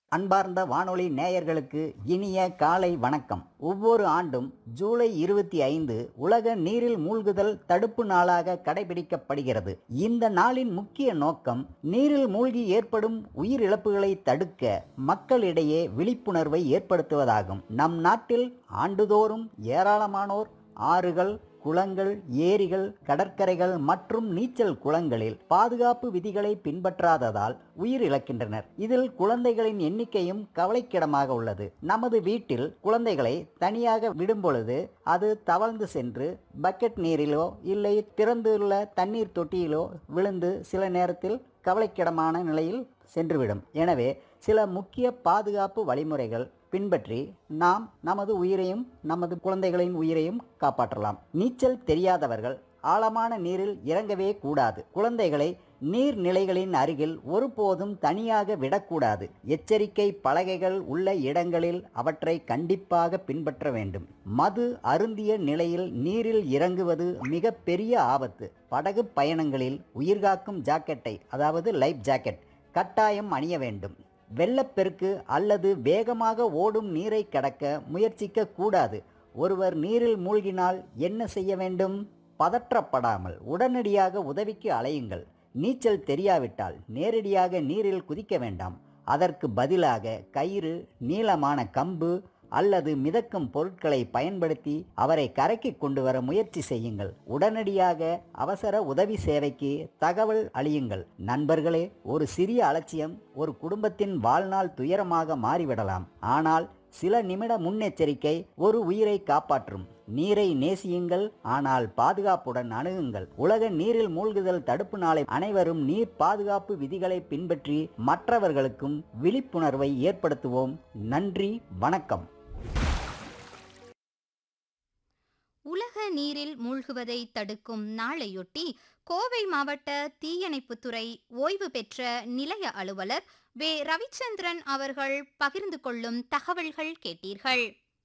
அன்பார்ந்த வானொலி நேயர்களுக்கு இனிய காலை வணக்கம் ஒவ்வொரு ஆண்டும் ஜூலை இருபத்தி ஐந்து உலக நீரில் மூழ்குதல் தடுப்பு நாளாக கடைபிடிக்கப்படுகிறது இந்த நாளின் முக்கிய நோக்கம் நீரில் மூழ்கி ஏற்படும் உயிரிழப்புகளை தடுக்க மக்களிடையே விழிப்புணர்வை ஏற்படுத்துவதாகும் நம் நாட்டில் ஆண்டுதோறும் ஏராளமானோர் ஆறுகள் குளங்கள் ஏரிகள் கடற்கரைகள் மற்றும் நீச்சல் குளங்களில் பாதுகாப்பு விதிகளை பின்பற்றாததால் உயிரிழக்கின்றனர் இதில் குழந்தைகளின் எண்ணிக்கையும் கவலைக்கிடமாக உள்ளது நமது வீட்டில் குழந்தைகளை தனியாக விடும் பொழுது அது தவழ்ந்து சென்று பக்கெட் நீரிலோ இல்லை திறந்துள்ள தண்ணீர் தொட்டியிலோ விழுந்து சில நேரத்தில் கவலைக்கிடமான நிலையில் சென்றுவிடும் எனவே சில முக்கிய பாதுகாப்பு வழிமுறைகள் பின்பற்றி நாம் நமது உயிரையும் நமது குழந்தைகளின் உயிரையும் காப்பாற்றலாம் நீச்சல் தெரியாதவர்கள் ஆழமான நீரில் இறங்கவே கூடாது குழந்தைகளை நீர்நிலைகளின் அருகில் ஒருபோதும் தனியாக விடக்கூடாது எச்சரிக்கை பலகைகள் உள்ள இடங்களில் அவற்றை கண்டிப்பாக பின்பற்ற வேண்டும் மது அருந்திய நிலையில் நீரில் இறங்குவது மிக பெரிய ஆபத்து படகு பயணங்களில் உயிர்காக்கும் ஜாக்கெட்டை அதாவது லைஃப் ஜாக்கெட் கட்டாயம் அணிய வேண்டும் வெள்ளப்பெருக்கு அல்லது வேகமாக ஓடும் நீரை கடக்க முயற்சிக்க கூடாது ஒருவர் நீரில் மூழ்கினால் என்ன செய்ய வேண்டும் பதற்றப்படாமல் உடனடியாக உதவிக்கு அலையுங்கள் நீச்சல் தெரியாவிட்டால் நேரடியாக நீரில் குதிக்க வேண்டாம் அதற்கு பதிலாக கயிறு நீளமான கம்பு அல்லது மிதக்கும் பொருட்களை பயன்படுத்தி அவரை கரைக்கு கொண்டு வர முயற்சி செய்யுங்கள் உடனடியாக அவசர உதவி சேவைக்கு தகவல் அளியுங்கள் நண்பர்களே ஒரு சிறிய அலட்சியம் ஒரு குடும்பத்தின் வாழ்நாள் துயரமாக மாறிவிடலாம் ஆனால் சில நிமிட முன்னெச்சரிக்கை ஒரு உயிரை காப்பாற்றும் நீரை நேசியுங்கள் ஆனால் பாதுகாப்புடன் அணுகுங்கள் உலக நீரில் மூழ்குதல் தடுப்பு நாளை அனைவரும் நீர் பாதுகாப்பு விதிகளை பின்பற்றி மற்றவர்களுக்கும் விழிப்புணர்வை ஏற்படுத்துவோம் நன்றி வணக்கம் உலக நீரில் மூழ்குவதை தடுக்கும் நாளையொட்டி கோவை மாவட்ட தீயணைப்புத்துறை ஓய்வு பெற்ற நிலைய அலுவலர் வே ரவிச்சந்திரன் அவர்கள் பகிர்ந்து கொள்ளும் தகவல்கள் கேட்டீர்கள்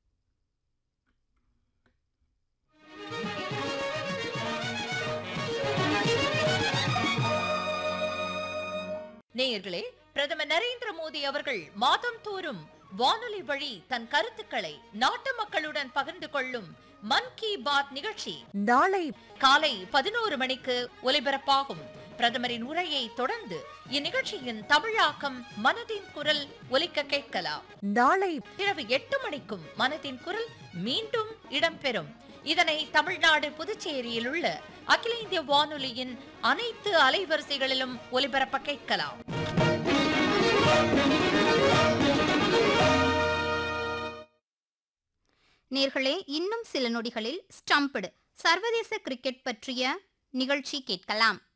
நேயர்களே பிரதமர் நரேந்திர மோடி அவர்கள் மாதம் தோறும் வானொலி வழி தன் கருத்துக்களை நாட்டு மக்களுடன் பகிர்ந்து கொள்ளும் மன் கி பாத் நிகழ்ச்சி நாளை காலை பதினோரு மணிக்கு ஒலிபரப்பாகும் பிரதமரின் உரையை தொடர்ந்து இந்நிகழ்ச்சியின் தமிழாக்கம் மனதின் குரல் ஒலிக்க கேட்கலாம் நாளை இரவு எட்டு மணிக்கும் மனதின் குரல் மீண்டும் இடம்பெறும் இதனை தமிழ்நாடு புதுச்சேரியில் உள்ள அகில இந்திய வானொலியின் அனைத்து அலைவரிசைகளிலும் ஒலிபரப்ப கேட்கலாம் நேர்களே இன்னும் சில நொடிகளில் ஸ்டம்படு சர்வதேச கிரிக்கெட் பற்றிய நிகழ்ச்சி கேட்கலாம்